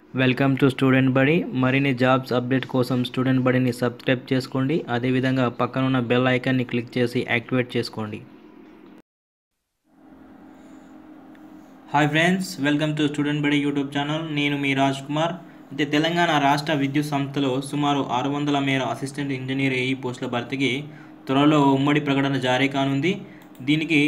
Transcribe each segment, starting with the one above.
welcome to student Badi మరిన్ని jobs update కోసం student బడిని సబ్స్క్రైబ్ చేసుకోండి అదేవిధంగా పక్కనున్న బెల్ ఐకాన్ని క్లిక్ చేసి యాక్టివేట్ చేసుకోండి hi friends welcome to student Badi YouTube channel నేను మీ రాజ్ కుమార్ అయితే తెలంగాణ రాష్ట్ర విద్యుత్ సంస్థలో సుమారు ఆరు వందల మేర అసిస్టెంట్ ఇంజనీర్ ఏఈ పోస్టుల భర్తీకి త్వరలో ఉమ్మడి ప్రకటన జారీ కానుంది దీనికి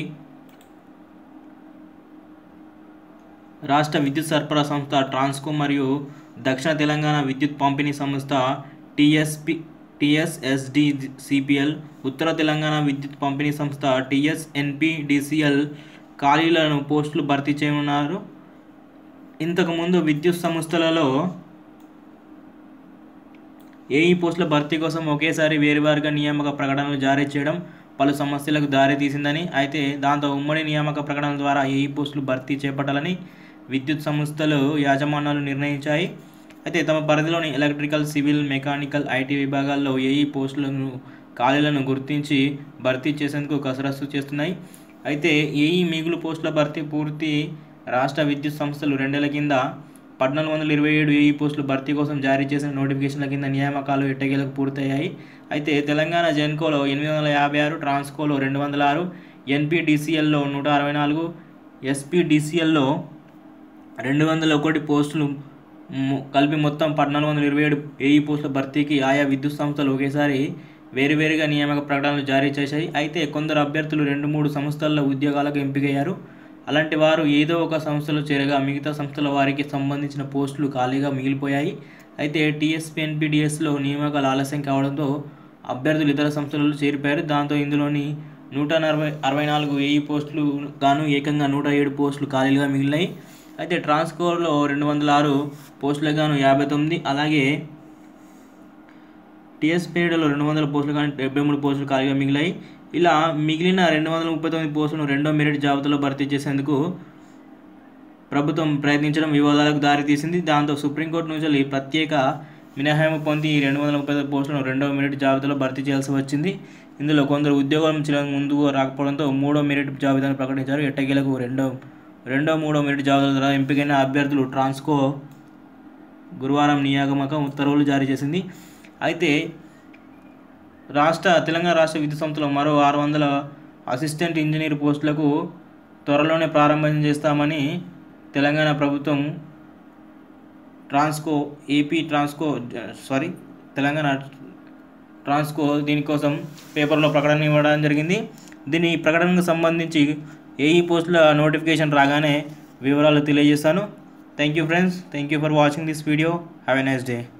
రాష్ట్ర విద్యుత్ సరఫరా సంస్థ ట్రాన్స్కో మరియు దక్షిణ తెలంగాణ విద్యుత్ పంపిణీ సంస్థ టిఎస్పి టిఎస్ఎస్డి సిపిఎల్ ఉత్తర తెలంగాణ విద్యుత్ పంపిణీ సంస్థ టిఎస్ఎన్పిడిసిఎల్ ఖాళీలను పోస్టులు భర్తీ చేయనున్నారు ఇంతకుముందు విద్యుత్ సంస్థలలో ఏఈ పోస్టుల భర్తీ కోసం ఒకేసారి వేరువారుగా నియామక ప్రకటనలు జారీ చేయడం పలు సమస్యలకు దారితీసిందని అయితే దాంతో ఉమ్మడి నియామక ప్రకటన ద్వారా ఏఈ పోస్టులు భర్తీ చేపట్టాలని విద్యుత్ సంస్థలు యాజమాన్యాలు నిర్ణయించాయి అయితే తమ పరిధిలోని ఎలక్ట్రికల్ సివిల్ మెకానికల్ ఐటీ విభాగాల్లో ఏఈ పోస్టులను ఖాళీలను గుర్తించి భర్తీ చేసేందుకు కసరత్తు చేస్తున్నాయి అయితే ఏఈ మిగులు పోస్టుల భర్తీ పూర్తి రాష్ట్ర విద్యుత్ సంస్థలు రెండేళ్ల కింద పద్నాలుగు వందల ఇరవై ఏడు ఏఈ పోస్టులు భర్తీ కోసం జారీ చేసిన నోటిఫికేషన్ల కింద నియామకాలు ఎట్టగేలకు పూర్తయ్యాయి అయితే తెలంగాణ జెన్కోలో ఎనిమిది వందల యాభై ఆరు ట్రాన్స్కోలో రెండు వందల ఆరు ఎన్పిడిసిఎల్లో నూట అరవై నాలుగు ఎస్పిడిసిఎల్లో రెండు వందల ఒకటి పోస్టులు ము- కలిపి మొత్తం పద్నాలుగు వందల ఇరవై ఏడు ఏఈ పోస్టుల భర్తీకి ఆయా విద్యుత్ సంస్థలు ఒకేసారి వేరువేరుగా నియామక ప్రకటనలు జారీ చేశాయి అయితే కొందరు అభ్యర్థులు రెండు మూడు సంస్థల్లో ఉద్యోగాలకు ఎంపికయ్యారు అలాంటి వారు ఏదో ఒక సంస్థలో చేరగా మిగతా సంస్థల వారికి సంబంధించిన పోస్టులు ఖాళీగా మిగిలిపోయాయి అయితే టీఎస్పీఎన్పీడిఎస్లో నియామకాలు ఆలస్యం కావడంతో అభ్యర్థులు ఇతర సంస్థలలో చేరిపోయారు దాంతో ఇందులోని నూట నలభై అరవై నాలుగు ఏఈ పోస్టులు గాను ఏకంగా నూట ఏడు పోస్టులు ఖాళీలుగా మిగిలినాయి అయితే ట్రాన్స్కోర్లో రెండు వందల ఆరు పోస్టులకు గాను యాభై తొమ్మిది అలాగే టీఎస్పీడీలో రెండు వందల పోస్టులు కానీ డెబ్బై మూడు పోస్టులు ఖాళీగా మిగిలాయి ఇలా మిగిలిన రెండు వందల ముప్పై తొమ్మిది పోస్టులను రెండో మెరిట్ జాబితాలో భర్తీ చేసేందుకు ప్రభుత్వం ప్రయత్నించడం వివాదాలకు దారితీసింది దాంతో సుప్రీంకోర్టు నుంచి వెళ్ళి ప్రత్యేక మినహాయింపు పొంది ఈ రెండు వందల ముప్పై తొమ్మిది పోస్టులను రెండో మెరిట్ జాబితాలో భర్తీ చేయాల్సి వచ్చింది ఇందులో కొందరు ఉద్యోగం నుంచి ముందుకు రాకపోవడంతో మూడో మెరిట్ జాబితాను ప్రకటించారు ఎట్టకేలకు రెండో రెండో మూడో మెరిట్ జాబితా ద్వారా ఎంపికైన అభ్యర్థులు ట్రాన్స్కో గురువారం నియామక ఉత్తర్వులు జారీ చేసింది అయితే రాష్ట్ర తెలంగాణ రాష్ట్ర విద్యుత్ సంస్థలో మరో ఆరు వందల అసిస్టెంట్ ఇంజనీర్ పోస్టులకు త్వరలోనే ప్రారంభం చేస్తామని తెలంగాణ ప్రభుత్వం Transco AP Transco sorry Telangana Transco దీనికోసం పేపర్లో ప్రకటన ఇవ్వడం జరిగింది దీని ప్రకటనకు సంబంధించి ఏఈ పోస్టుల నోటిఫికేషన్ రాగానే వివరాలు తెలియజేస్తాను thank you friends thank you for watching this video have a nice day